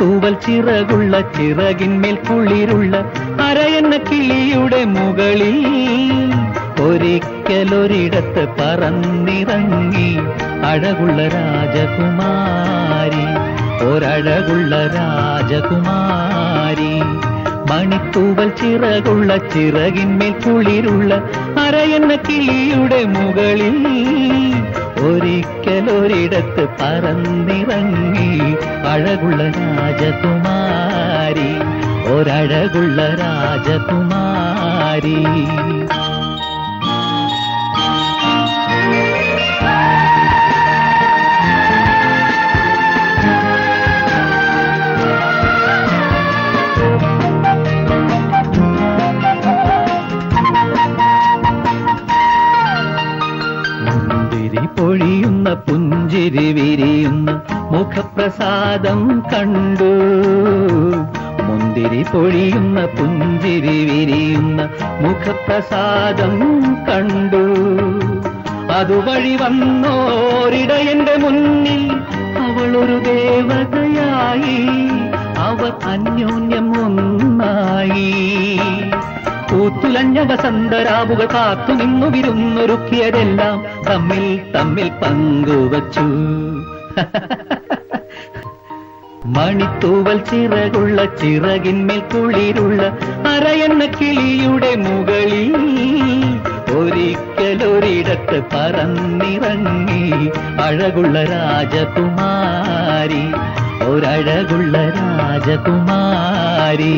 മണിത്തൂവൽ ചിറകുള്ള ചിറകിന്മേൽ കുളിരുള്ള അരയെന്ന കിളിയുടെ മുകളിൽ ഒരിക്കലൊരിടത്ത് പറന്നിറങ്ങി അഴകുള്ള രാജകുമാരി ഒരഴകുള്ള രാജകുമാരി മണിത്തൂവൽ ചിറകുള്ള ചിറകിന്മേൽ കുളിരുള്ള അരയെന്ന കിളിയുടെ മുകളിൽ ഒരിക്കലൊരിടത്ത് പറന്നിറങ്ങി അഴകുള്ള രാജകുമാരി ഒരഴകുള്ള രാജകുമാരി മുന്തിരി പൊഴിയുന്ന പുഞ്ചിരി വിരിയുന്ന മുഖപ്രസാദം കണ്ടു മുന്തിരി പൊഴിയുന്ന പുഞ്ചിരി വിരിയുന്ന മുഖപ്രസാദം കണ്ടു അതുവഴി വന്നോരിടയന്റെ മുന്നിൽ അവളൊരു ദേവതയായി അവർ അന്യോന്യം ഒന്നായി കൂത്തുലഞ്ഞ വസന്തരാവുകൾ കാത്തു നിന്നു വിരുന്നൊരുക്കിയതെല്ലാം തമ്മിൽ തമ്മിൽ പങ്കുവച്ചു മണിത്തൂവൽ ചിറകുള്ള ചിറകിന്മേൽ കുളിരുള്ള അരയെന്ന കിളിയുടെ മുകളിൽ ഒരിക്കലൊരിടത്ത് പറന്നിറങ്ങി അഴകുള്ള രാജകുമാരി ഒരഴകുള്ള രാജകുമാരി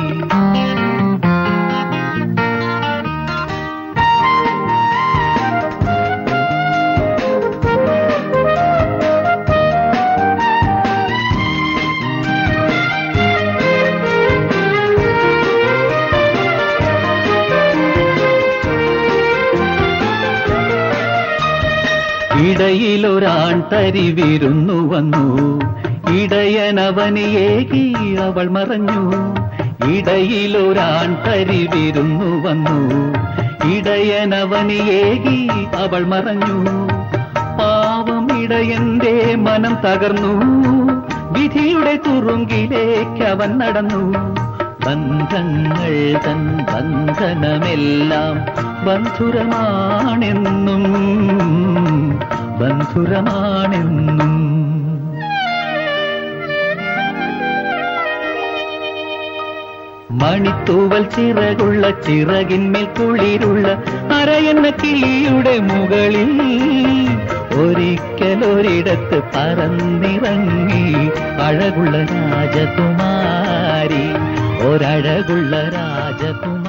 ഇടയിലൊരാൺ തരി വിരുന്നു വന്നു ഇടയനവനിയേകി അവൾ മറഞ്ഞു ഇടയിലൊരാൺ തരി വിരുന്നു വന്നു ഇടയനവനിയേകി അവൾ മറഞ്ഞു പാവം ഇടയന്റെ മനം തകർന്നു വിധിയുടെ തുറുങ്കിലേക്ക് അവൻ നടന്നു ബന്ധങ്ങൾ തൻ ബന്ധനമെല്ലാം ബന്ധുരമാണെന്നും ബന്ധുരമാണെന്നും മണിത്തൂവൽ ചിറകുള്ള ചിറകിന്മേൽ കുളിരുള്ള അരയെന്ന കിളിയുടെ മുകളിൽ ഒരിക്കലൊരിടത്ത് പറന്നിറങ്ങി അഴകുള്ള രാജകുമാരി ഒരഴകുള്ള രാജകുമാരി